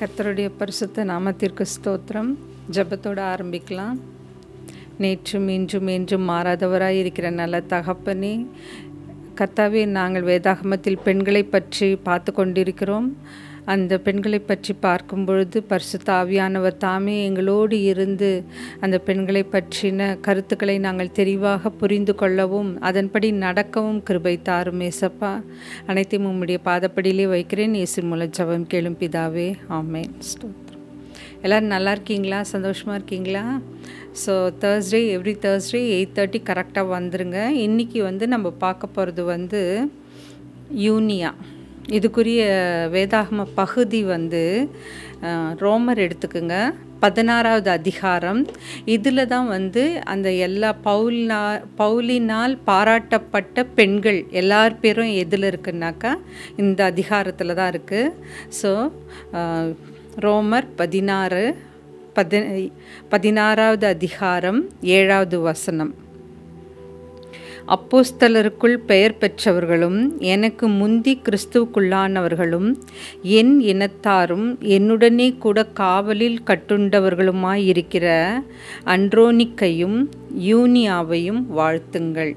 கர்த்தருடைய பரிசுத்த நாமத்திற்கு ஸ்தோத்திரம் ஜெபத்தோட ஆரம்பிக்கலாம் நேற்றும் இன்றும் என்றும் மாறாதவராய் இருக்கிற நல்ல தகப்பனே கர்த்தாவே நாங்கள் வேதாகமத்தில் பெண்களை பற்றி பார்த்து கொண்டிருக்கிறோம் அந்த பெண்களை பற்றி பார்க்கும் பொழுது பரிசுத்த ஆவியானவர் தாமே எங்களோடு இருந்து அந்த பெண்களை பற்றின கருத்துக்களை நாங்கள் தெளிவாக புரிந்து கொள்ளவும் அதன்படி நடக்கவும் கிருபை தாரும் ஏசப்பா அனைத்தையும் உம்முடைய பாதப்படியிலே வைக்கிறேன் இயேசு மூல ஜெபம் கேளும் பிதாவே ஆமேன் ஸ்தோத்திரம் எல்லோரும் நல்லா இருக்கீங்களா சந்தோஷமாக இருக்கீங்களா so Thursday every Thursday eight thirty கரெக்டாக வந்துருங்க இன்றைக்கி வந்து நம்ம பார்க்க போகிறது வந்து யூனியா இதுக்குரிய வேதாகம பகுதி வந்து அஹ், ரோமர் எடுத்துக்குங்க பதினாறாவது அதிகாரம் இதில் தான் வந்து அந்த எல்லா பவுலினா பவுலினால் பாராட்டப்பட்ட பெண்கள் எல்லார் பேரும் எதில் இருக்குன்னாக்கா இந்த அதிகாரத்தில் தான் இருக்குது ஸோ ரோமர் பதினாறு பதி பதினாறாவது அதிகாரம் ஏழாவது வசனம் அப்போஸ்தலருக்குள் பெயர் பெற்றவர்களும் எனக்கு முந்தி கிறிஸ்துவுக்குள்ளானவர்களும் என் இனத்தாரும் என்னுடனே கூட காவலில் கட்டுண்டவர்களுமாயிருக்கிற அன்ட்ரோனிக்கையும் யூனியாவையும் வாழ்த்துங்கள்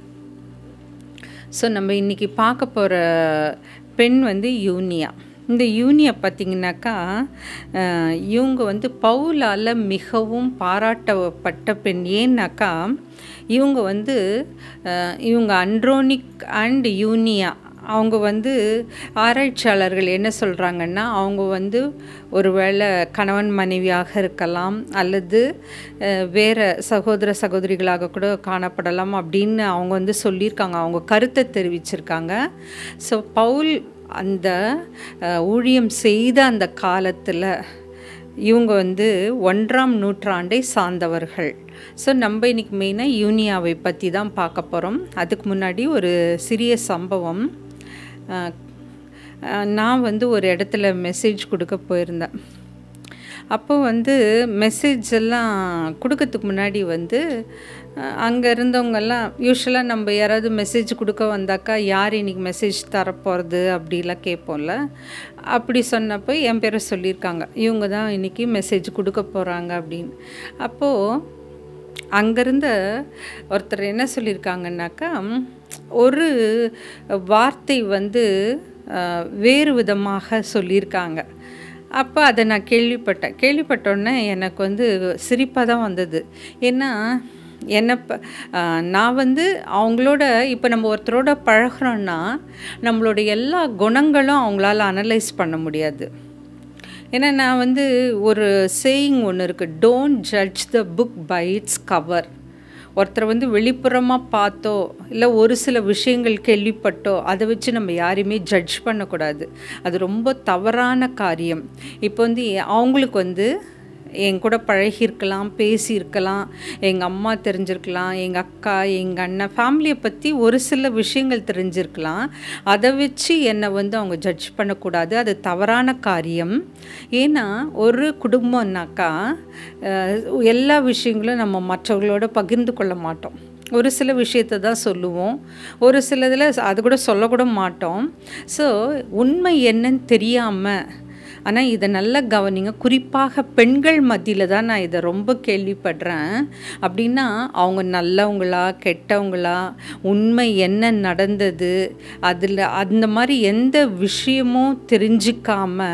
ஸோ நம்ம இன்றைக்கி பார்க்க போகிற பெண் வந்து யூனியா இந்த யூனியா பார்த்திங்கனாக்கா அஹ், இவங்க வந்து பவுலால் மிகவும் பாராட்டப்பட்ட பெண் ஏன்னாக்கா இவங்க வந்து அஹ், இவங்க அண்ட்ரோனிக் அண்ட் யூனியா அவங்க வந்து ஆராய்ச்சியாளர்கள் என்ன சொல்கிறாங்கன்னா அவங்க வந்து ஒருவேளை கணவன் மனைவியாக இருக்கலாம் அல்லது அஹ், வேற சகோதர சகோதரிகளாக கூட காணப்படலாம் அப்படின்னு அவங்க வந்து சொல்லியிருக்காங்க அவங்க கருத்தை தெரிவிச்சிருக்காங்க ஸோ பவுல் அந்த அஹ், ஊழியம் செய்த அந்த காலத்தில் இவங்க வந்து ஒன்றாம் நூற்றாண்டை சார்ந்தவர்கள் ஸோ நம்ம இன்னைக்கு மெயினாக யூனியாவை பற்றி தான் பார்க்க போகிறோம் அதுக்கு முன்னாடி ஒரு சிறிய சம்பவம் அஹ், அஹ், நான் வந்து ஒரு இடத்துல மெசேஜ் கொடுக்க போயிருந்தேன் அப்போ வந்து மெசேஜ் எல்லாம் கொடுக்கறதுக்கு முன்னாடி வந்து அங்கே இருந்தவங்கெல்லாம் யூஸ்வலாக நம்ம யாராவது மெசேஜ் கொடுக்க வந்தாக்கா யார் இன்னைக்கு மெசேஜ் தரப்போகிறது அப்படிலாம் கேட்போம்ல அப்படி சொன்னப்போ என் பேரை சொல்லியிருக்காங்க இவங்க தான் இன்றைக்கி மெசேஜ் கொடுக்க போகிறாங்க அப்படின்னு அப்போது அங்கேருந்த ஒருத்தர் என்ன சொல்லியிருக்காங்கன்னாக்கா ஒரு வார்த்தை வந்து அஹ், வேறு விதமாக சொல்லியிருக்காங்க அப்போ அதை நான் கேள்விப்பட்டேன் கேள்விப்பட்டோன்னே எனக்கு வந்து சிரிப்பாக தான் வந்தது ஏன்னா என்ன ப- ஆஹ் நான் வந்து அவங்களோட இப்போ நம்ம ஒருத்தரோட பழகுறோன்னா நம்மளோட எல்லா குணங்களும் அவங்களால அனலைஸ் பண்ண முடியாது ஏன்னா நான் வந்து ஒரு சேயிங் ஒன்று இருக்குது don't judge the book by its cover ஒருத்தரை வந்து வெளிப்புறமாக பார்த்தோ இல்லை ஒரு சில விஷயங்கள் கேள்விப்பட்டோ அதை வச்சு நம்ம யாரையுமே ஜட்ஜ் பண்ணக்கூடாது அது ரொம்ப தவறான காரியம் இப்போ வந்து அவங்களுக்கு வந்து என் கூட பழகியிருக்கலாம் பேசியிருக்கலாம் எங்கள் அம்மா தெரிஞ்சிருக்கலாம் எங்கள் அக்கா எங்கள் அண்ணன் ஃபேமிலியை பற்றி ஒரு சில விஷயங்கள் தெரிஞ்சிருக்கலாம் அதை வச்சு என்னை வந்து அவங்க ஜட்ஜ் பண்ணக்கூடாது அது தவறான காரியம் ஏன்னா ஒரு குடும்பம்னாக்கா அஹ், எல்லா விஷயங்களும் நம்ம மற்றவர்களோட பகிர்ந்து கொள்ள மாட்டோம் ஒரு சில விஷயத்தை தான் சொல்லுவோம் ஒரு சிலதில் அது கூட சொல்லக்கூட மாட்டோம் ஸோ உண்மை என்னன்னு தெரியாமல் ஆனால் இதை நல்லா கவனிங்க குறிப்பாக பெண்கள் மத்தியில் தான் நான் இதை ரொம்ப கேள்விப்படுறேன் அப்படின்னா அவங்க நல்லவங்களா கெட்டவங்களா உண்மை என்ன நடந்தது அதில் அந்த மாதிரி எந்த விஷயமும் தெரிஞ்சிக்காம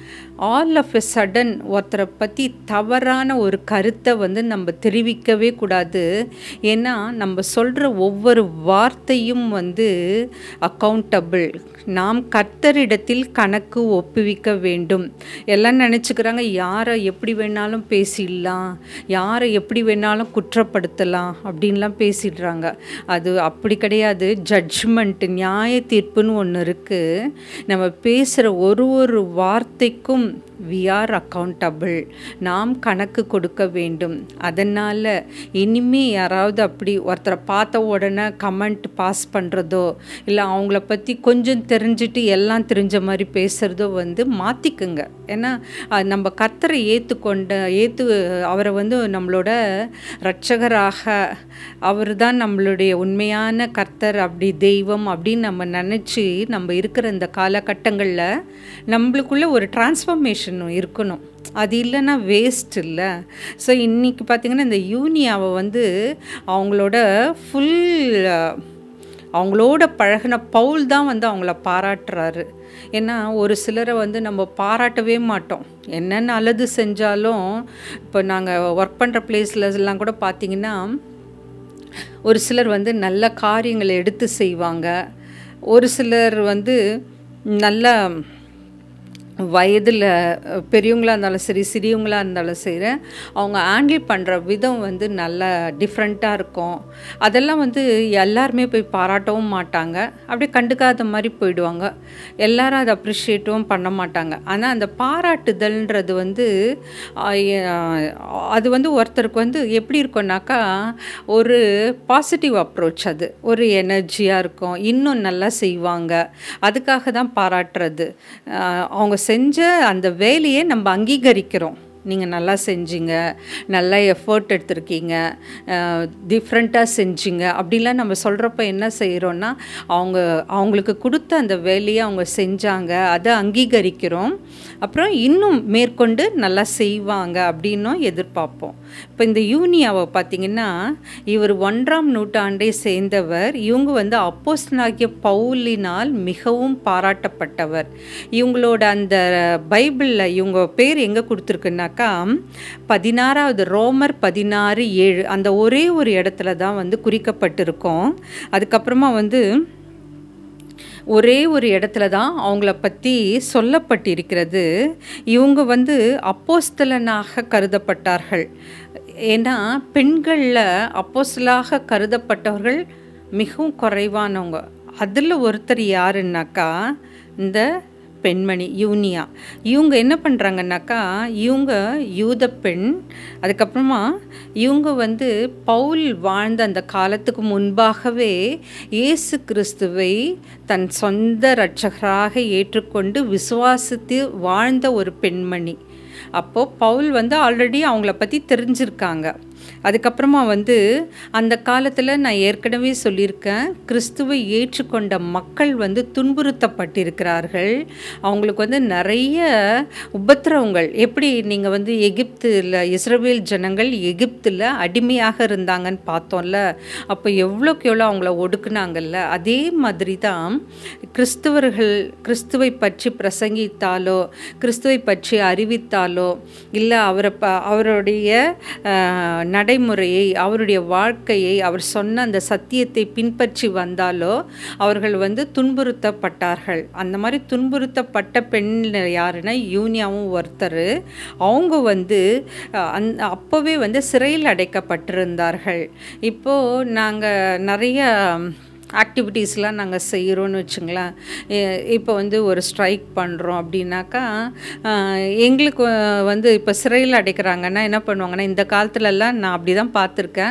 ஆல் ஆஃப் எ சடன் ஒருத்தரை பற்றி தவறான ஒரு கருத்தை வந்து நம்ம தெரிவிக்கவே கூடாது ஏன்னா நம்ம சொல்கிற ஒவ்வொரு வார்த்தையும் வந்து அக்கௌண்டபிள் நாம் கர்த்தரிடத்தில் கணக்கு ஒப்புவிக்க வேண்டும் எல்லாம் நினச்சிக்கிறாங்க யாரை எப்படி வேணாலும் பேசிடலாம் யாரை எப்படி வேணாலும் குற்றப்படுத்தலாம் அப்படின்லாம் பேசிடுறாங்க அது அப்படி கிடையாது ஜட்ஜ்மெண்ட் நியாய தீர்ப்புன்னு ஒன்று இருக்குது நம்ம பேசுகிற ஒரு ஒரு வார்த்தைக்கும் வி ஆர் அக்கௌண்டபிள் நாம் கணக்கு கொடுக்க வேண்டும் அதனால் இனிமே யாராவது அப்படி ஒருத்தரை பார்த்த உடனே கமெண்ட் பாஸ் பண்ணுறதோ இல்லை அவங்கள பற்றி கொஞ்சம் தெரிஞ்சுட்டு எல்லாம் தெரிஞ்ச மாதிரி பேசுகிறதோ வந்து மாற்றிக்குங்க ஏன்னா அது நம்ம கர்த்தரை ஏற்றுக்கொண்ட ஏற்று அவரை வந்து நம்மளோட இரட்சகராக அவர் தான் நம்மளுடைய உண்மையான கர்த்தர் அப்படி தெய்வம் அப்படின்னு நம்ம நினச்சி நம்ம இருக்கிற இந்த காலகட்டங்களில் நம்மளுக்குள்ள ஒரு டிரான்ஸ்ஃபர்மேஷன் கான்சன்ட்ரேஷனும் இருக்கணும் அது இல்லைன்னா வேஸ்ட் இல்லை ஸோ இன்றைக்கி பார்த்திங்கன்னா இந்த யூனியாவை வந்து அவங்களோட ஃபுல் அவங்களோட பழகின பவுல் தான் வந்து அவங்கள பாராட்டுறாரு ஏன்னா ஒரு சிலரை வந்து நம்ம பாராட்டவே மாட்டோம் என்ன நல்லது செஞ்சாலும் இப்போ நாங்கள் ஒர்க் பண்ணுற பிளேஸ்லலாம் கூட பார்த்திங்கன்னா ஒரு சிலர் வந்து நல்ல காரியங்களை எடுத்து செய்வாங்க ஒரு சிலர் வந்து நல்ல வயதில் பெரியவங்களாக இருந்தாலும் சரி சிறியவங்களாக இருந்தாலும் சரி அவங்க ஹேண்டில் பண்ணுற விதம் வந்து நல்லா டிஃப்ரெண்ட்டாக இருக்கும் அதெல்லாம் வந்து எல்லாருமே போய் பாராட்டவும் மாட்டாங்க அப்படியே கண்டுக்காத மாதிரி போயிடுவாங்க எல்லாரும் அதை அப்ரிஷியேட்டும் பண்ண மாட்டாங்க ஆனால் அந்த பாராட்டுதல்ன்றது வந்து அது வந்து ஒருத்தருக்கு வந்து எப்படி இருக்கும்னாக்கா ஒரு பாசிட்டிவ் அப்ரோச் அது ஒரு எனர்ஜியாக இருக்கும் இன்னும் நல்லா செய்வாங்க அதுக்காக தான் பாராட்டுறது அவங்க செஞ்ச அந்த வேலையை நம்ம அங்கீகரிக்கிறோம் நீங்கள் நல்லா செஞ்சீங்க நல்லா எஃபர்ட் எடுத்திருக்கீங்க டிஃப்ரெண்ட்டாக செஞ்சீங்க அப்படிலாம் நம்ம சொல்கிறப்ப என்ன செய்கிறோன்னா அவங்க அவங்களுக்கு கொடுத்த அந்த வேலையை அவங்க செஞ்சாங்க அதை அங்கீகரிக்கிறோம் அப்புறம் இன்னும் மேற்கொண்டு நல்லா செய்வாங்க அப்படின்னும் எதிர்பார்ப்போம் இப்போ இந்த யூனியாவை பார்த்திங்கன்னா இவர் ஒன்றாம் நூற்றாண்டை சேர்ந்தவர் இவங்க வந்து அப்போஸ்டனாகிய பவுலினால் மிகவும் பாராட்டப்பட்டவர் இவங்களோட அந்த பைபிளில் இவங்க பேர் எங்கே கொடுத்துருக்குன்னா பார்த்தாக்கா பதினாறாவது ரோமர் பதினாறு ஏழு அந்த ஒரே ஒரு இடத்துல தான் வந்து குறிக்கப்பட்டிருக்கோம் அதுக்கப்புறமா வந்து ஒரே ஒரு இடத்துல தான் அவங்கள பற்றி சொல்லப்பட்டிருக்கிறது இவங்க வந்து அப்போஸ்தலனாக கருதப்பட்டார்கள் ஏன்னா பெண்களில் அப்போஸ்தலாக கருதப்பட்டவர்கள் மிகவும் குறைவானவங்க அதில் ஒருத்தர் யாருன்னாக்கா இந்த பெண்மணி யூனியா இவங்க என்ன பண்ணுறாங்கன்னாக்கா இவங்க யூத பெண் அதுக்கப்புறமா இவங்க வந்து பவுல் வாழ்ந்த அந்த காலத்துக்கு முன்பாகவே இயேசு கிறிஸ்துவை தன் சொந்த இரட்சகராக ஏற்றுக்கொண்டு விசுவாசித்து வாழ்ந்த ஒரு பெண்மணி அப்போது பவுல் வந்து ஆல்ரெடி அவங்கள பற்றி தெரிஞ்சிருக்காங்க அதுக்கப்புறமா வந்து அந்த காலத்தில் நான் ஏற்கனவே சொல்லியிருக்கேன் கிறிஸ்துவை ஏற்றுக்கொண்ட மக்கள் வந்து துன்புறுத்தப்பட்டிருக்கிறார்கள் அவங்களுக்கு வந்து நிறைய உபத்திரவங்கள் எப்படி நீங்கள் வந்து எகிப்தில் இஸ்ரேல் ஜனங்கள் எகிப்தில் அடிமையாக இருந்தாங்கன்னு பார்த்தோம்ல அப்போ எவ்வளோக்கு எவ்வளோ அவங்கள ஒடுக்குனாங்கல்ல அதே மாதிரி தான் கிறிஸ்துவர்கள் கிறிஸ்துவை பற்றி பிரசங்கித்தாலோ கிறிஸ்துவை பற்றி அறிவித்தாலோ இல்லை அவரை ப அவருடைய நடைமுறையை அவருடைய வாழ்க்கையை அவர் சொன்ன அந்த சத்தியத்தை பின்பற்றி வந்தாலோ அவர்கள் வந்து துன்புறுத்தப்பட்டார்கள் அந்த மாதிரி துன்புறுத்தப்பட்ட பெண் யாருன்னா யூனியாவும் ஒருத்தர் அவங்க வந்து அந் அப்போவே வந்து சிறையில் அடைக்கப்பட்டிருந்தார்கள் இப்போது நாங்கள் நிறைய ஆக்டிவிட்டீஸ்லாம் நாங்கள் செய்கிறோன்னு வச்சுங்களேன் இப்போ வந்து ஒரு ஸ்ட்ரைக் பண்ணுறோம் அப்படின்னாக்கா எங்களுக்கு வந்து இப்போ சிறையில் அடைக்கிறாங்கன்னா என்ன பண்ணுவாங்கன்னா இந்த காலத்துலலாம் நான் அப்படி தான் பார்த்துருக்கேன்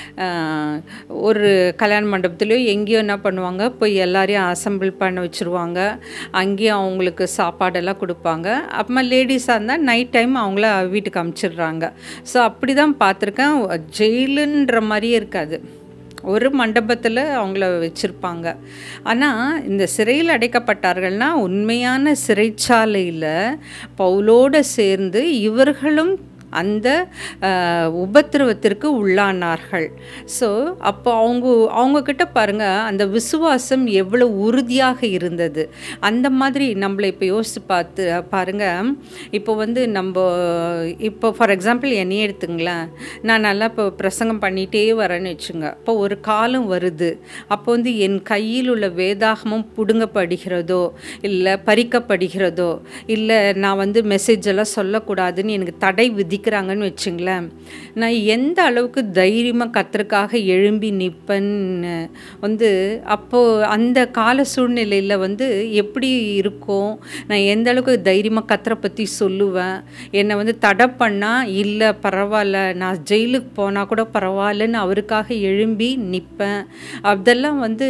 ஒரு கல்யாண மண்டபத்துலேயோ எங்கேயோ என்ன பண்ணுவாங்க போய் எல்லாரையும் அசம்பிள் பண்ண வச்சுருவாங்க அங்கேயும் அவங்களுக்கு சாப்பாடெல்லாம் கொடுப்பாங்க அப்புறமா லேடிஸாக இருந்தால் நைட் டைம் அவங்கள வீட்டுக்கு அமுச்சிடுறாங்க ஸோ அப்படி தான் பார்த்துருக்கேன் ஜெயிலுன்ற மாதிரியே இருக்காது ஒரு மண்டபத்தில் அவங்கள வச்சுருப்பாங்க ஆனால் இந்த சிறையில் அடைக்கப்பட்டார்கள்னா உண்மையான சிறைச்சாலையில் பவுலோடு சேர்ந்து இவர்களும் அந்த உபத்திரவத்திற்கு உள்ளானார்கள் ஸோ அப்போ அவங்க அவங்கக்கிட்ட பாருங்கள் அந்த விசுவாசம் எவ்வளோ உறுதியாக இருந்தது அந்த மாதிரி நம்மளை இப்போ யோசித்து பார்த்து பாருங்கள் இப்போ வந்து நம்ம இப்போ ஃபார் எக்ஸாம்பிள் என்னையே எடுத்துங்களேன் நான் நல்லா இப்போ பிரசங்கம் பண்ணிகிட்டே வரேன்னு வச்சுங்க இப்போ ஒரு காலம் வருது அப்போ வந்து என் கையில் உள்ள வேதாகமும் பிடுங்கப்படுகிறதோ இல்லை பறிக்கப்படுகிறதோ இல்லை நான் வந்து மெசேஜ் எல்லாம் சொல்லக்கூடாதுன்னு எனக்கு தடை விதி நிற்கிறாங்கன்னு வச்சுங்களேன் நான் எந்த அளவுக்கு தைரியமாக கத்தருக்காக எழும்பி நிற்பேன்னு வந்து அப்போது அந்த கால சூழ்நிலையில் வந்து எப்படி இருக்கும் நான் எந்த அளவுக்கு தைரியமாக கத்தரை பற்றி சொல்லுவேன் என்னை வந்து தடை பண்ணால் இல்லை பரவாயில்ல நான் ஜெயிலுக்கு போனால் கூட பரவாயில்லன்னு அவருக்காக எழும்பி நிற்பேன் அதெல்லாம் வந்து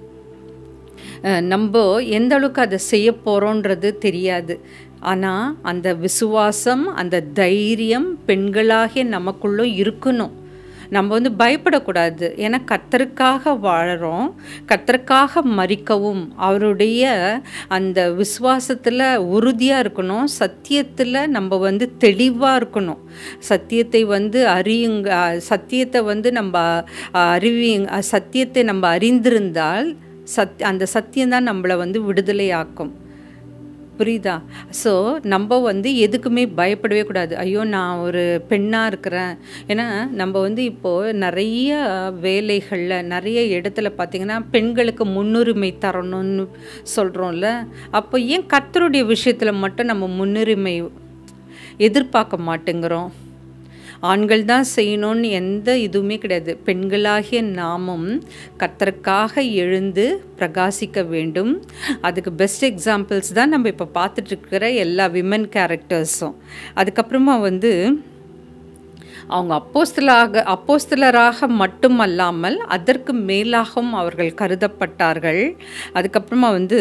நம்ம எந்த அளவுக்கு அதை செய்ய போகிறோன்றது தெரியாது ஆனால் அந்த விசுவாசம் அந்த தைரியம் பெண்களாகிய நமக்குள்ளும் இருக்கணும் நம்ம வந்து பயப்படக்கூடாது ஏன்னா கத்தருக்காக வாழறோம் கத்தருக்காக மறிக்கவும் அவருடைய அந்த விசுவாசத்தில் உறுதியாக இருக்கணும் சத்தியத்தில் நம்ம வந்து தெளிவாக இருக்கணும் சத்தியத்தை வந்து அறியுங்க சத்தியத்தை வந்து நம்ம அறிவி சத்தியத்தை நம்ம அறிந்திருந்தால் சத் அந்த சத்தியம்தான் நம்மளை வந்து விடுதலையாக்கும் புரியுதா ஸோ நம்ம வந்து எதுக்குமே பயப்படவே கூடாது ஐயோ நான் ஒரு பெண்ணாக இருக்கிறேன் ஏன்னா நம்ம வந்து இப்போது நிறைய வேலைகளில் நிறைய இடத்துல பார்த்திங்கன்னா பெண்களுக்கு முன்னுரிமை தரணும்னு சொல்கிறோம்ல அப்போ ஏன் கர்த்தருடைய விஷயத்தில் மட்டும் நம்ம முன்னுரிமை எதிர்பார்க்க மாட்டேங்கிறோம் ஆண்கள் தான் செய்யணும்னு எந்த இதுவுமே கிடையாது பெண்களாகிய நாமும் கத்தருக்காக எழுந்து பிரகாசிக்க வேண்டும் அதுக்கு பெஸ்ட் எக்ஸாம்பிள்ஸ் தான் நம்ம இப்போ பார்த்துட்ருக்கிற எல்லா விமன் கேரக்டர்ஸும் அதுக்கப்புறமா வந்து அவங்க அப்போஸ்தலாக அப்போஸ்தலராக மட்டுமல்லாமல் அதற்கு மேலாகவும் அவர்கள் கருதப்பட்டார்கள் அதுக்கப்புறமா வந்து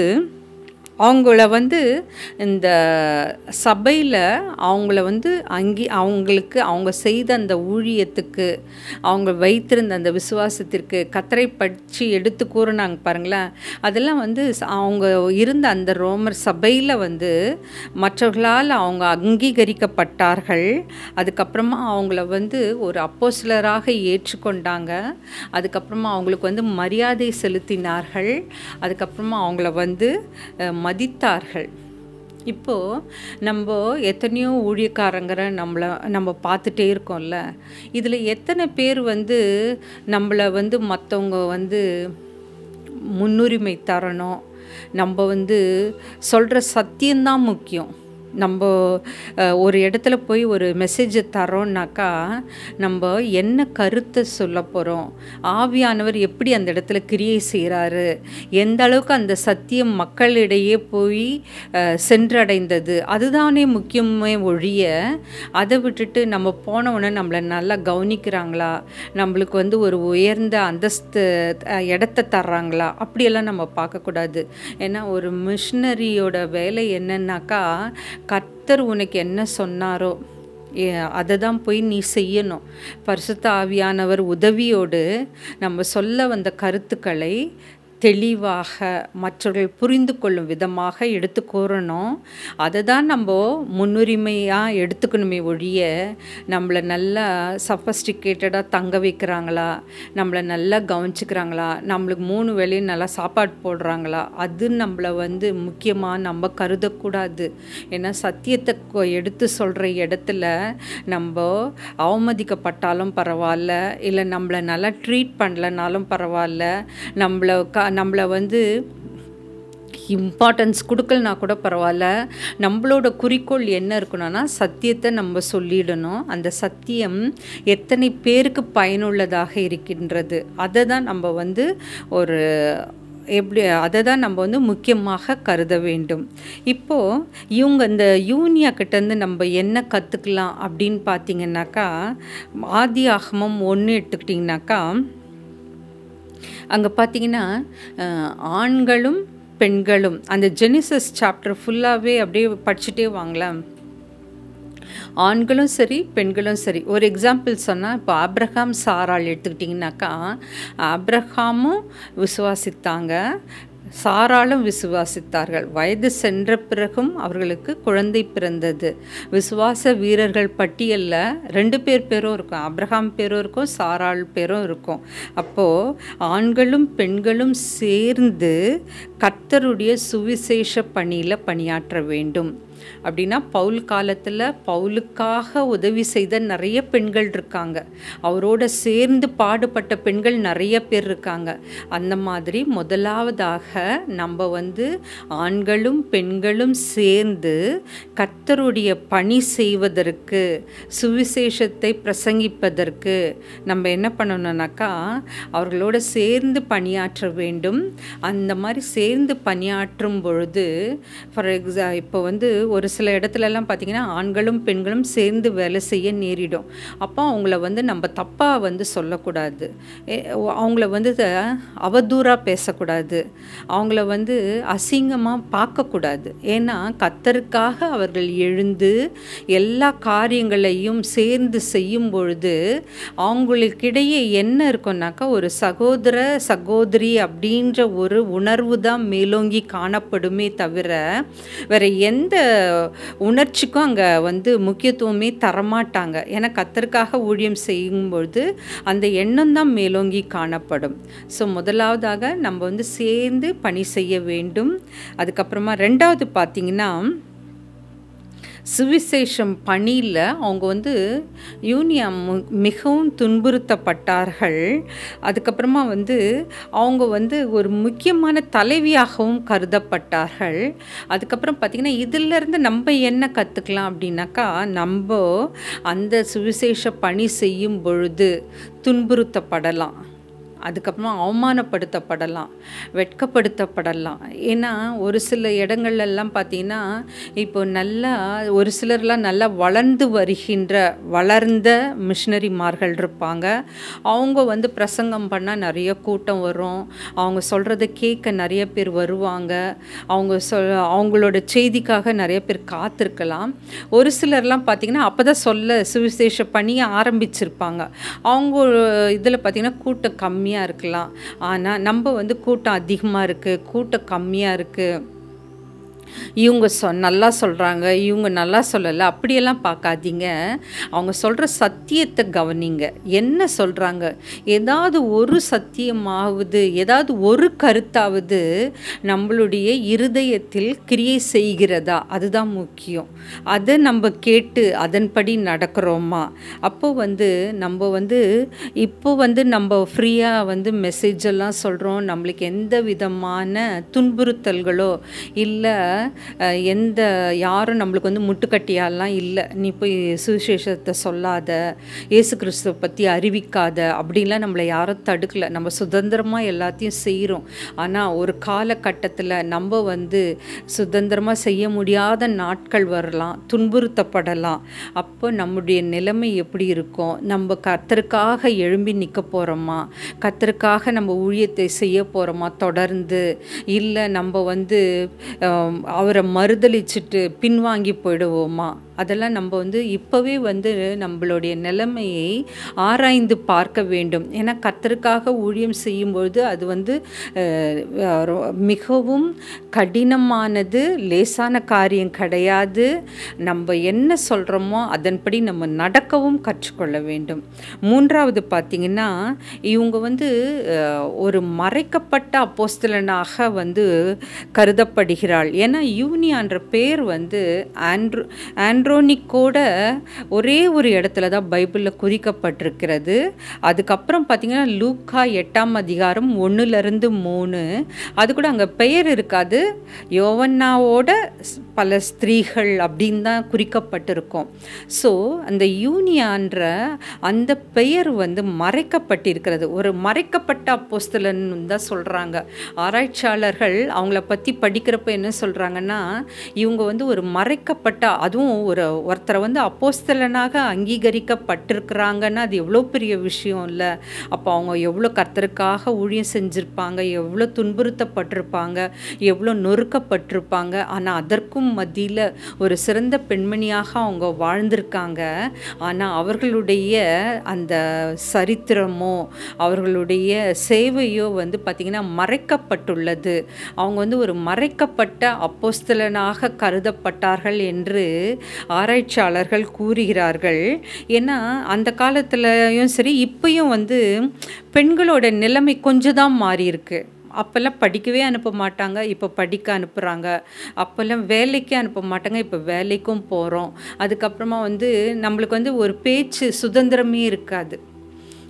அவங்கள வந்து இந்த சபையில் அவங்கள வந்து அங்கே அவங்களுக்கு அவங்க செய்த அந்த ஊழியத்துக்கு அவங்க வைத்திருந்த அந்த விசுவாசத்திற்கு கத்தரை பற்றி எடுத்து கூறினாங்க பாருங்களேன் அதெல்லாம் வந்து அவங்க இருந்த அந்த ரோமர் சபையில் வந்து மற்றவர்களால் அவங்க அங்கீகரிக்கப்பட்டார்கள் அதுக்கப்புறமா அவங்கள வந்து ஒரு அப்போசிலராக ஏற்றுக்கொண்டாங்க அதுக்கப்புறமா அவங்களுக்கு வந்து மரியாதை செலுத்தினார்கள் அதுக்கப்புறமா அவங்கள வந்து மதித்தார்கள் இப்போது நம்ம எத்தனையோ ஊழியக்காரங்கிற நம்மளை நம்ம பார்த்துட்டே இருக்கோம்ல இதில் எத்தனை பேர் வந்து நம்மளை வந்து மற்றவங்க வந்து முன்னுரிமை தரணும் நம்ம வந்து சொல்கிற சத்தியம்தான் முக்கியம் நம்ம ஒரு இடத்துல போய் ஒரு மெசேஜை தரோன்னாக்கா நம்ம என்ன கருத்தை சொல்ல போகிறோம் ஆவியானவர் எப்படி அந்த இடத்துல கிரியை செய்கிறாரு எந்த அளவுக்கு அந்த சத்தியம் மக்களிடையே போய் சென்றடைந்தது அதுதானே முக்கியமே ஒழிய அதை விட்டுட்டு நம்ம போனவுடனே நம்மளை நல்லா கவனிக்கிறாங்களா நம்மளுக்கு வந்து ஒரு உயர்ந்த அந்தஸ்து இடத்த தர்றாங்களா அப்படியெல்லாம் நம்ம பார்க்கக்கூடாது ஏன்னா ஒரு மிஷினரியோட வேலை என்னன்னாக்கா கர்த்தர் உனக்கு என்ன சொன்னாரோ அதை தான் போய் நீ செய்யணும் பரிசுத்த ஆவியானவர் உதவியோடு நம்ம சொல்ல வந்த கருத்துக்களை தெளிவாக மற்றவர்கள் புரிந்து கொள்ளும் விதமாக எடுத்து கூறணும் அதை தான் நம்ம முன்னுரிமையாக எடுத்துக்கணுமே ஒழிய நம்மளை நல்லா சஃபஸ்டிகேட்டடாக தங்க வைக்கிறாங்களா நம்மளை நல்லா கவனிச்சுக்கிறாங்களா நம்மளுக்கு மூணு வேலையும் நல்லா சாப்பாடு போடுறாங்களா அது நம்மளை வந்து முக்கியமாக நம்ம கருதக்கூடாது ஏன்னா சத்தியத்தை எடுத்து சொல்கிற இடத்துல நம்ம அவமதிக்கப்பட்டாலும் பரவாயில்ல இல்லை நம்மளை நல்லா ட்ரீட் பண்ணலனாலும் பரவாயில்ல நம்மளை க நம்மளை வந்து இம்பார்ட்டன்ஸ் கொடுக்கலனா கூட பரவாயில்ல நம்மளோட குறிக்கோள் என்ன இருக்கணும்னா சத்தியத்தை நம்ம சொல்லிடணும் அந்த சத்தியம் எத்தனை பேருக்கு பயனுள்ளதாக இருக்கின்றது அதை தான் நம்ம வந்து ஒரு எப்படி அதை தான் நம்ம வந்து முக்கியமாக கருத வேண்டும் இப்போது இவங்க இந்த யூனியா கிட்டேருந்து நம்ம என்ன கற்றுக்கலாம் அப்படின்னு பார்த்தீங்கன்னாக்கா ஆதி ஆகமம் ஒன்று எடுத்துக்கிட்டிங்கனாக்கா அங்கே பார்த்தீங்கன்னா ஆண்களும் பெண்களும் அந்த ஜெனிசஸ் சாப்டர் ஃபுல்லாகவே அப்படியே படிச்சுட்டே வாங்கலாம் ஆண்களும் சரி பெண்களும் சரி ஒரு எக்ஸாம்பிள் சொன்னால் இப்போ ஆப்ரஹாம் சாராள் எடுத்துக்கிட்டிங்கனாக்கா ஆப்ரஹாமும் விசுவாசித்தாங்க சாராலும் விசுவாசித்தார்கள் வயது சென்ற பிறகும் அவர்களுக்கு குழந்தை பிறந்தது விசுவாச வீரர்கள் பட்டியலில் ரெண்டு பேர் பேரும் இருக்கும் அப்ரஹாம் பேரும் இருக்கும் சாராள் பேரும் இருக்கும் அப்போது ஆண்களும் பெண்களும் சேர்ந்து கர்த்தருடைய சுவிசேஷ பணியில் பணியாற்ற வேண்டும் அப்படின்னா பவுல் காலத்தில் பவுலுக்காக உதவி செய்த நிறைய பெண்கள் இருக்காங்க அவரோட சேர்ந்து பாடுபட்ட பெண்கள் நிறைய பேர் இருக்காங்க அந்த மாதிரி முதலாவதாக நம்ம வந்து ஆண்களும் பெண்களும் சேர்ந்து கர்த்தருடைய பணி செய்வதற்கு சுவிசேஷத்தை பிரசங்கிப்பதற்கு நம்ம என்ன பண்ணணும்னாக்கா அவர்களோட சேர்ந்து பணியாற்ற வேண்டும் அந்த மாதிரி சேர்ந்து பணியாற்றும் பொழுது ஃபார் எக்ஸா இப்போ வந்து ஒரு சில இடத்துலலாம் பார்த்திங்கன்னா ஆண்களும் பெண்களும் சேர்ந்து வேலை செய்ய நேரிடும் அப்போ அவங்கள வந்து நம்ம தப்பாக வந்து சொல்லக்கூடாது எ- அவங்கள வந்து த- அவதூறாக பேசக்கூடாது அவங்கள வந்து அசிங்கமாக பார்க்கக்கூடாது ஏன்னா கத்தருக்காக அவர்கள் எழுந்து எல்லா காரியங்களையும் சேர்ந்து செய்யும் பொழுது அவங்களுக்கிடையே என்ன இருக்கும்னாக்கா ஒரு சகோதர சகோதரி அப்படின்ற ஒரு உணர்வு தான் மேலோங்கி காணப்படுமே தவிர வேற எந்த உணர்ச்சிக்கும் அங்கே வந்து முக்கியத்துவமே தரமாட்டாங்க ஏன்னா கத்தருக்காக ஊழியம் செய்யும்பொழுது அந்த எண்ணம் தான் மேலோங்கி காணப்படும் ஸோ முதலாவதாக நம்ம வந்து சேர்ந்து பணி செய்ய வேண்டும் அதுக்கப்புறமா ரெண்டாவது பார்த்தீங்கன்னா சுவிசேஷம் பணியில் அவங்க வந்து யூனியா மு- மிகவும் துன்புறுத்தப்பட்டார்கள் அதுக்கப்புறமா வந்து அவங்க வந்து ஒரு முக்கியமான தலைவியாகவும் கருதப்பட்டார்கள் அதுக்கப்புறம் பார்த்திங்கன்னா இதிலிருந்து நம்ம என்ன கற்றுக்கலாம் அப்படின்னாக்கா நம்ம அந்த சுவிசேஷ பணி செய்யும் பொழுது துன்புறுத்தப்படலாம் அதுக்கப்புறமா அவமானப்படுத்தப்படலாம் வெட்கப்படுத்தப்படலாம் ஏன்னா ஒரு சில இடங்கள்லாம் பார்த்தீங்கன்னா இப்போ நல்லா ஒரு சிலர்லாம் நல்லா வளர்ந்து வருகின்ற வளர்ந்த மிஷினரிமார்கள் இருப்பாங்க அவங்க வந்து பிரசங்கம் பண்ணால் நிறைய கூட்டம் வரும் அவங்க சொல்கிறத கேட்க நிறைய பேர் வருவாங்க அவங்க சொல் அவங்களோட செய்திக்காக நிறைய பேர் காத்திருக்கலாம் ஒரு சிலர்லாம் பார்த்தீங்கன்னா அப்போ தான் சொல்ல சுவிசேஷ பணியை ஆரம்பிச்சிருப்பாங்க அவங்க இதில் பார்த்தீங்கன்னா கூட்டம் கம்மியாக இருக்கலாம் ஆனால் நம்ம வந்து கூட்டம் அதிகமாக இருக்குது கூட்டம் கம்மியாக இருக்குது இவங்க சொ நல்லா சொல்கிறாங்க இவங்க நல்லா சொல்லலை அப்படியெல்லாம் பார்க்காதீங்க அவங்க சொல்கிற சத்தியத்தை கவனிங்க என்ன சொல்கிறாங்க ஏதாவது ஒரு சத்தியமாவது ஏதாவது ஒரு கருத்தாவது நம்மளுடைய இருதயத்தில் கிரியை செய்கிறதா அதுதான் முக்கியம் அதை நம்ம கேட்டு அதன்படி நடக்கிறோமா அப்போ வந்து நம்ம வந்து இப்போ வந்து நம்ம ஃப்ரீயாக வந்து மெசேஜ் எல்லாம் சொல்கிறோம் நம்மளுக்கு எந்த விதமான துன்புறுத்தல்களோ இல்லை அஹ், எந்த யாரும் நம்மளுக்கு வந்து முட்டுக்கட்டியாலாம் இல்லை நீ போய் சுவிசேஷத்தை சொல்லாத இயேசு கிறிஸ்துவை பற்றி அறிவிக்காத அப்படின்லாம் நம்மளை யாரும் தடுக்கல நம்ம சுதந்திரமாக எல்லாத்தையும் செய்கிறோம் ஆனால் ஒரு காலகட்டத்தில் நம்ம வந்து சுதந்திரமாக செய்ய முடியாத நாட்கள் வரலாம் துன்புறுத்தப்படலாம் அப்போ நம்முடைய நிலைமை எப்படி இருக்கும் நம்ம கர்த்தருக்காக எழும்பி நிற்க போகிறோமா கர்த்தருக்காக நம்ம ஊழியத்தை செய்ய போகிறோமா தொடர்ந்து இல்லை நம்ம வந்து ஆம், அவரை மறுதலிச்சிட்டு பின்வாங்கி போயிடுவோமா அதெல்லாம் நம்ம வந்து இப்போவே வந்து நம்மளுடைய நிலைமையை ஆராய்ந்து பார்க்க வேண்டும் ஏன்னா கர்த்தருக்காக ஊழியம் செய்யும்பொழுது அது வந்து அஹ், ரொ- மிகவும் கடினமானது லேசான காரியம் கிடையாது நம்ம என்ன சொல்கிறோமோ அதன்படி நம்ம நடக்கவும் கற்றுக்கொள்ள வேண்டும் மூன்றாவது பார்த்திங்கன்னா இவங்க வந்து அஹ், ஒரு மறைக்கப்பட்ட அப்போஸ்தலனாக வந்து கருதப்படுகிறாள் ஏன்னா யூனியான்ற பேர் வந்து ஆண்ட்ரோ ஆண்ட்ரோனிக்கோட ஒரே ஒரு இடத்துல தான் பைபிளில் குறிக்கப்பட்டிருக்கிறது அதுக்கப்புறம் பார்த்திங்கன்னா லூக்கா எட்டாம் அதிகாரம் ஒன்றுலேருந்து மூணு அது கூட அங்கே பெயர் இருக்காது யோவன்னாவோட ஸ்- பல ஸ்திரீகள் அப்படின்னு தான் குறிக்கப்பட்டிருக்கும் ஸோ அந்த யூனியான்ற அந்த பெயர் வந்து மறைக்கப்பட்டிருக்கிறது ஒரு மறைக்கப்பட்ட அப்போஸ்தலன் தான் சொல்கிறாங்க ஆராய்ச்சியாளர்கள் அவங்கள பற்றி படிக்கிறப்ப என்ன சொல்கிறாங்கன்னா இவங்க வந்து ஒரு மறைக்கப்பட்ட அதுவும் ஒரு ஒருத்தரை வந்து அப்போஸ்தலனாக அங்கீகரிக்கப்பட்டிருக்கிறாங்கன்னா அது எவ்வளோ பெரிய விஷயம் இல்லை அப்போ அவங்க எவ்வளோ கர்த்தருக்காக ஊழியம் செஞ்சுருப்பாங்க எவ்வளோ துன்புறுத்தப்பட்டிருப்பாங்க எவ்வளோ நொறுக்கப்பட்டிருப்பாங்க ஆனால் அதற்கும் மத்தியில் ஒரு சிறந்த பெண்மணியாக அவங்க வாழ்ந்திருக்காங்க ஆனால் அவர்களுடைய அந்த சரித்திரமோ அவர்களுடைய சேவையோ வந்து பார்த்திங்கன்னா மறைக்கப்பட்டுள்ளது அவங்க வந்து ஒரு மறைக்கப்பட்ட அப்போஸ்தலனாக கருதப்பட்டார்கள் என்று ஆராய்ச்சியாளர்கள் கூறுகிறார்கள் ஏன்னா அந்த காலத்துலயும் சரி இப்பயும் வந்து பெண்களோட நிலைமை கொஞ்சம் தான் மாறி இருக்கு அப்போல்லாம் படிக்கவே அனுப்ப மாட்டாங்க இப்போ படிக்க அனுப்புகிறாங்க அப்போல்லாம் வேலைக்கே அனுப்ப மாட்டாங்க இப்போ வேலைக்கும் போகிறோம் அதுக்கப்புறமா வந்து நம்மளுக்கு வந்து ஒரு பேச்சு சுதந்திரமே இருக்காது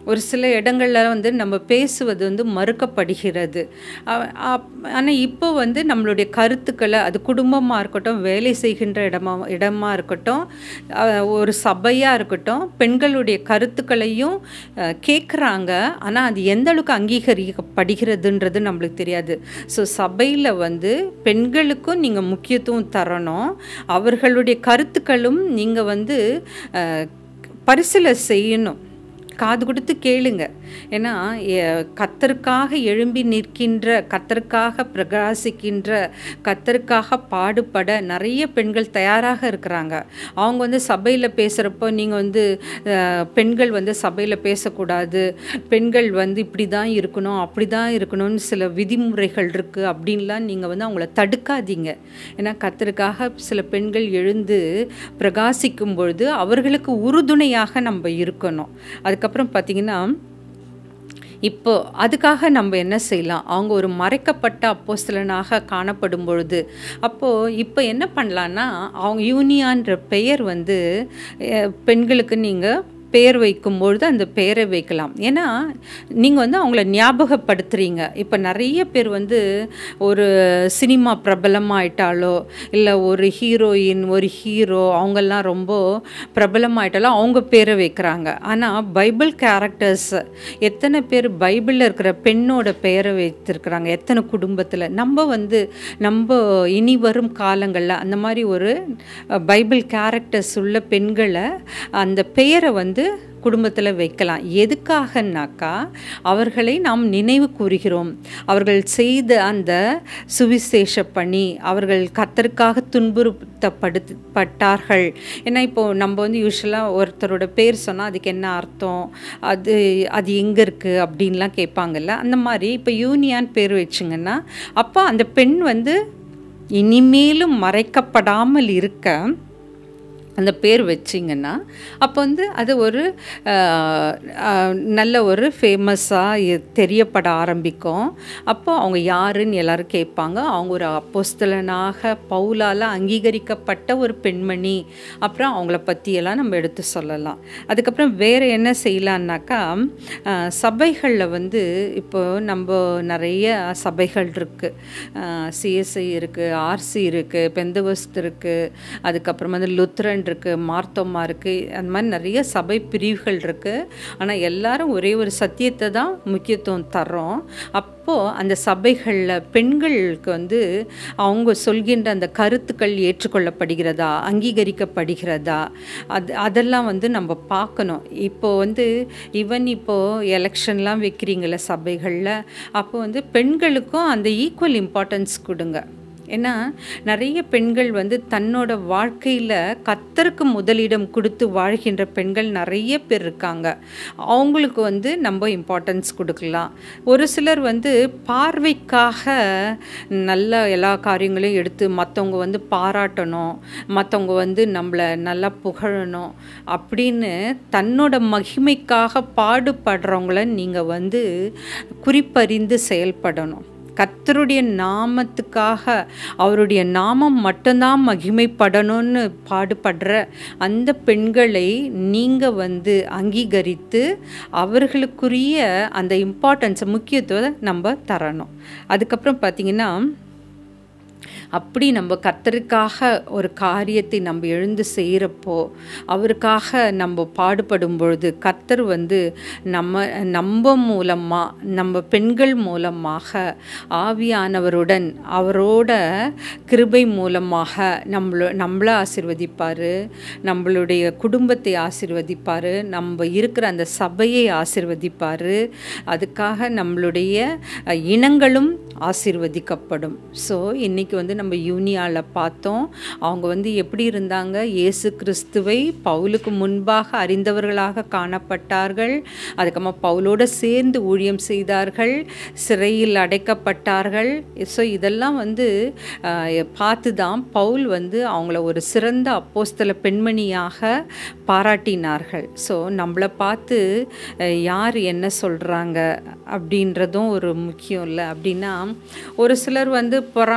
ஒரு சில இடங்களில் வந்து நம்ம பேசுவது வந்து மறுக்கப்படுகிறது ஆனால் இப்போ வந்து நம்மளுடைய கருத்துக்களை அது குடும்பமாக இருக்கட்டும் வேலை செய்கின்ற இடமா இடமா இருக்கட்டும் அஹ், ஒரு சபையாக இருக்கட்டும் பெண்களுடைய கருத்துக்களையும் கேட்குறாங்க ஆனால் அது எந்த அளவுக்கு அங்கீகரிக்கப்படுகிறதுன்றது நம்மளுக்கு தெரியாது ஸோ சபையில் வந்து பெண்களுக்கும் நீங்கள் முக்கியத்துவம் தரணும் அவர்களுடைய கருத்துக்களும் நீங்கள் வந்து அஹ், பரிசீலனை செய்யணும் காது கொடுத்து கேளுங்க ஏன்னா எ- கத்தருக்காக எழும்பி நிற்கின்ற கத்தருக்காக பிரகாசிக்கின்ற கத்தருக்காக பாடுபட நிறைய பெண்கள் தயாராக இருக்கிறாங்க அவங்க வந்து சபையில் பேசுகிறப்போ நீங்கள் வந்து அஹ், பெண்கள் வந்து சபையில் பேசக்கூடாது பெண்கள் வந்து இப்படி தான் இருக்கணும் அப்படி தான் இருக்கணும்னு சில விதிமுறைகள் இருக்குது அப்படின்லாம் நீங்கள் வந்து அவங்கள தடுக்காதீங்க ஏன்னா கத்தருக்காக சில பெண்கள் எழுந்து பிரகாசிக்கும் பொழுது அவர்களுக்கு உறுதுணையாக நம்ம இருக்கணும் அதுக்கப்புறம் பார்த்திங்கன்னா இப்போ அதுக்காக நம்ம என்ன செய்யலாம் அவங்க ஒரு மறைக்கப்பட்ட அப்போஸ்தலனாக காணப்படும் பொழுது அப்போது இப்போ என்ன பண்ணலான்னா அவங்க யூனியான்ற பெயர் வந்து அஹ், பெண்களுக்கு நீங்கள் பெயர் வைக்கும்பொழுது அந்த பெயரை வைக்கலாம் ஏன்னா நீங்கள் வந்து அவங்கள ஞாபகப்படுத்துறீங்க இப்போ நிறைய பேர் வந்து ஒரு சினிமா பிரபலமாயிட்டாலோ இல்லை ஒரு ஹீரோயின் ஒரு ஹீரோ அவங்கெல்லாம் ரொம்ப பிரபலமாயிட்டாலோ அவங்க பேரை வைக்கிறாங்க ஆனால் பைபிள் கேரக்டர்ஸ் எத்தனை பேர் பைபிளில் இருக்கிற பெண்ணோட பெயரை வைத்திருக்கிறாங்க எத்தனை குடும்பத்தில் நம்ம வந்து நம்ம இனி வரும் காலங்களில் அந்த மாதிரி ஒரு அஹ், பைபிள் கேரக்டர்ஸ் உள்ள பெண்களை அந்த பெயரை வந்து குடும்பத்தில் வைக்கலாம் எதுக்காகனாக்கா அவர்களை நாம் நினைவு கூறுகிறோம் அவர்கள் செய்த அந்த சுவிசேஷ பணி அவர்கள் கத்தருக்காக துன்புறுத்தப்படுத்தப்பட்டார்கள் ஏன்னா இப்போது நம்ம வந்து யூஸ்வலாக ஒருத்தரோட பேர் சொன்னால் அதுக்கு என்ன அர்த்தம் அது அது எங்கே இருக்குது அப்படின்லாம் கேட்பாங்கல்ல அந்த மாதிரி இப்போ யூனியான் பேர் வச்சுங்கன்னா அப்போ அந்த பெண் வந்து இனிமேலும் மறைக்கப்படாமல் இருக்க அந்த பேர் வச்சிங்கன்னா அப்போ வந்து அது ஒரு ஆஹ், ஆஹ், நல்ல ஒரு ஃபேமஸாக தெரியப்பட ஆரம்பிக்கும் அப்போ அவங்க யாருன்னு எல்லாரும் கேட்பாங்க அவங்க ஒரு அப்போஸ்தலனாக பவுலால் அங்கீகரிக்கப்பட்ட ஒரு பெண்மணி அப்புறம் அவங்கள பற்றியெல்லாம் நம்ம எடுத்து சொல்லலாம் அதுக்கப்புறம் வேறு என்ன செய்யலான்னாக்கா ஆஹ், சபைகளில் வந்து இப்போ நம்ம நிறைய சபைகள் இருக்குது சிஎஸ்ஐ இருக்குது ஆர்சி இருக்குது பெந்தவஸ்த் இருக்குது அதுக்கப்புறம் வந்து லுத்ரன் இருக்குது மார்த்தோமா இருக்குது அந்த மாதிரி நிறைய சபை பிரிவுகள் இருக்குது ஆனால் எல்லாரும் ஒரே ஒரு சத்தியத்தை தான் முக்கியத்துவம் தர்றோம் அப்போது அந்த சபைகளில் பெண்களுக்கு வந்து அவங்க சொல்கின்ற அந்த கருத்துக்கள் ஏற்றுக்கொள்ளப்படுகிறதா அங்கீகரிக்கப்படுகிறதா அது அதெல்லாம் வந்து நம்ம பார்க்கணும் இப்போ வந்து ஈவன் இப்போது எலெக்ஷன்லாம் வைக்கிறீங்கள சபைகளில் அப்போ வந்து பெண்களுக்கும் அந்த ஈக்குவல் இம்பார்ட்டன்ஸ் கொடுங்க ஏன்னா நிறைய பெண்கள் வந்து தன்னோட வாழ்க்கையில் கத்தருக்கு முதலிடம் கொடுத்து வாழ்கின்ற பெண்கள் நிறைய பேர் இருக்காங்க அவங்களுக்கு வந்து நம்ம இம்பார்ட்டன்ஸ் கொடுக்கலாம் ஒரு சிலர் வந்து பார்வைக்காக நல்ல எல்லா காரியங்களையும் எடுத்து மற்றவங்க வந்து பாராட்டணும் மற்றவங்க வந்து நம்மளை நல்லா புகழணும் அப்படின்னு தன்னோட மகிமைக்காக பாடுபடுறவங்கள நீங்கள் வந்து குறிப்பறிந்து செயல்படணும் கர்த்தருடைய நாமத்துக்காக அவருடைய நாமம் மட்டும்தான் மகிமைப்படணும்னு பாடுபடுற அந்த பெண்களை நீங்கள் வந்து அங்கீகரித்து அவர்களுக்குரிய அந்த இம்பார்ட்டன்ஸை முக்கியத்துவத்தை நம்ம தரணும் அதுக்கப்புறம் பார்த்திங்கன்னா அப்படி நம்ம கர்த்தருக்காக ஒரு காரியத்தை நம்ம எழுந்து செய்கிறப்போ அவருக்காக நம்ம பாடுபடும் பொழுது கர்த்தர் வந்து நம்ம நம்ம மூலமாக நம்ம பெண்கள் மூலமாக ஆவியானவருடன் அவரோட கிருபை மூலமாக நம்மள நம்மளை ஆசிர்வதிப்பார் நம்மளுடைய குடும்பத்தை ஆசிர்வதிப்பார் நம்ம இருக்கிற அந்த சபையை ஆசிர்வதிப்பார் அதுக்காக நம்மளுடைய அஹ், இனங்களும் ஆசீர்வதிக்கப்படும் ஸோ இன்றைக்கி வந்து நம்ம யூனியாவில் பார்த்தோம் அவங்க வந்து எப்படி இருந்தாங்க இயேசு கிறிஸ்துவை பவுலுக்கு முன்பாக அறிந்தவர்களாக காணப்பட்டார்கள் அதுக்கப்புறமா பவுலோடு சேர்ந்து ஊழியம் செய்தார்கள் சிறையில் அடைக்கப்பட்டார்கள் ஸோ இதெல்லாம் வந்து ஆஹ், பார்த்து தான் பவுல் வந்து அவங்கள ஒரு சிறந்த அப்போஸ்தல பெண்மணியாக பாராட்டினார்கள் ஸோ நம்மளை பார்த்து அஹ், யார் என்ன சொல்கிறாங்க அப்படின்றதும் ஒரு முக்கியம் இல்லை அப்படின்னா ஒரு சிலர் வந்து பொறாமையில்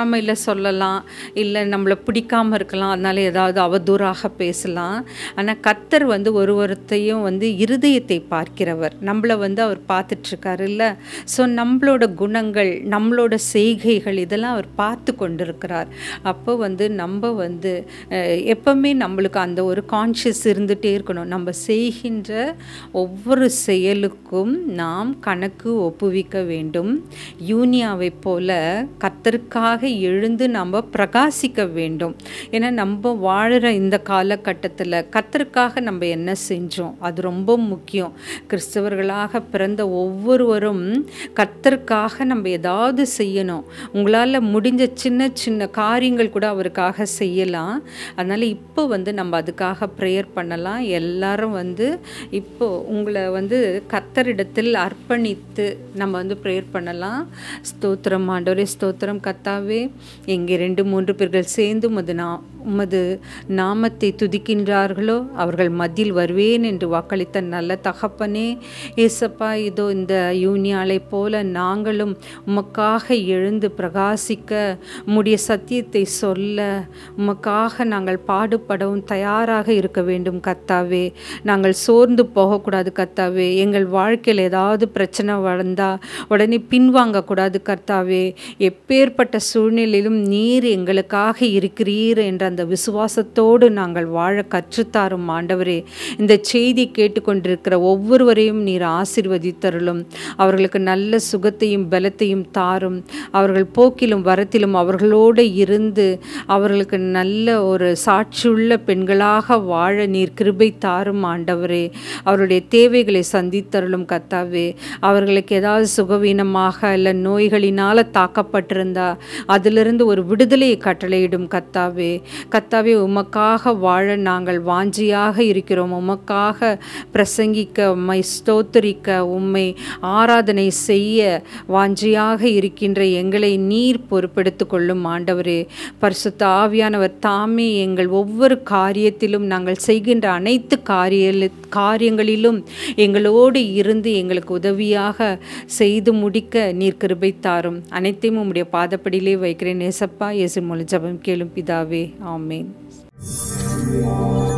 சொல்லலாம் இல்லை நம்மளை பிடிக்காம இருக்கலாம் அதனால ஏதாவது அவதூறாக பேசலாம் ஆனால் கத்தர் வந்து ஒரு ஒருத்தையும் வந்து இருதயத்தை பார்க்கிறவர் நம்மளை வந்து அவர் பார்த்துட்ருக்காரு இல்லை ஸோ நம்மளோட குணங்கள் நம்மளோட செய்கைகள் இதெல்லாம் அவர் பார்த்து கொண்டிருக்கிறார் அப்போ வந்து நம்ம வந்து அஹ், எப்பவுமே நம்மளுக்கு அந்த ஒரு கான்ஷியஸ் இருந்துகிட்டே இருக்கணும் நம்ம செய்கின்ற ஒவ்வொரு செயலுக்கும் நாம் கணக்கு ஒப்புவிக்க வேண்டும் யூனியாவை போல கத்தருக்காக எழுந்து நம்ம பிரகாசிக்க வேண்டும் ஏன்னா நம்ம வாழுற இந்த காலகட்டத்தில் கத்தருக்காக நம்ம என்ன செஞ்சோம் அது ரொம்ப முக்கியம் கிறிஸ்தவர்களாக பிறந்த ஒவ்வொருவரும் கத்தருக்காக நம்ம ஏதாவது செய்யணும் உங்களால் முடிஞ்ச சின்ன சின்ன காரியங்கள் கூட அவருக்காக செய்யலாம் அதனால் இப்போ வந்து நம்ம அதுக்காக ப்ரேயர் பண்ணலாம் எல்லாரும் வந்து இப்போ உங்களை வந்து கத்தரிடத்தில் அர்ப்பணித்து நம்ம வந்து ப்ரேயர் பண்ணலாம் ஸ்தோத்திரம் ஆண்டவரே ஸ்தோத்திரம் கத்தாவே எங்கே ரெண்டு மூன்று பேர்கள் சேர்ந்து உமது நா உமது நாமத்தை துதிக்கின்றார்களோ அவர்கள் மத்தியில் வருவேன் என்று வாக்களித்த நல்ல தகப்பனே ஏசப்பா இதோ இந்த யூனியாலை போல நாங்களும் உமக்காக எழுந்து பிரகாசிக்க உம்முடைய சத்தியத்தை சொல்ல உமக்காக நாங்கள் பாடுபடவும் தயாராக இருக்க வேண்டும் கத்தாவே நாங்கள் சோர்ந்து போகக்கூடாது கத்தாவே எங்கள் வாழ்க்கையில் ஏதாவது பிரச்சனை வளர்ந்தா உடனே பின்வாங்கக்கூடாது கர்த்தாவே எப்பேற்பட்ட சூழ்நிலையிலும் நீர் எங்களுக்காக இருக்கிறீர் என்ற அந்த விசுவாசத்தோடு நாங்கள் வாழ கற்றுத்தாரும் ஆண்டவரே இந்த செய்தி கேட்டுக்கொண்டிருக்கிற ஒவ்வொருவரையும் நீர் ஆசிர்வதித்தருளும் அவர்களுக்கு நல்ல சுகத்தையும் பலத்தையும் தாரும் அவர்கள் போக்கிலும் வரத்திலும் அவர்களோடு இருந்து அவர்களுக்கு நல்ல ஒரு சாட்சியுள்ள பெண்களாக வாழ நீர் கிருபை தாரும் ஆண்டவரே அவருடைய தேவைகளை சந்தித்தருளும் கத்தாவே அவர்களுக்கு ஏதாவது சுகவீனமாக இல்லை நோய்களினால் தாக்கப்பட்டிருந்தா அதிலிருந்து ஒரு விடுதலையை கட்டளையிடும் கத்தாவே கத்தாவே உமக்காக வாழ நாங்கள் வாஞ்சியாக இருக்கிறோம் உமக்காக பிரசங்கிக்க உம்மை ஸ்தோத்தரிக்க உம்மை ஆராதனை செய்ய வாஞ்சியாக இருக்கின்ற எங்களை நீர் பொறுப்பெடுத்து கொள்ளும் ஆண்டவரே பரிசுத்த ஆவியானவர் தாமே எங்கள் ஒவ்வொரு காரியத்திலும் நாங்கள் செய்கின்ற அனைத்து காரிய காரியங்களிலும் எங்களோடு இருந்து எங்களுக்கு உதவியாக செய்து முடிக்க நீர் கிருபை தாரும் அனைத்தையும் உம்முடைய பாதப்படியிலே வைக்கிறேன் நேசப்பா இயேசு மூலம் ஜெபம் கேளும் பிதாவே ஆமேன்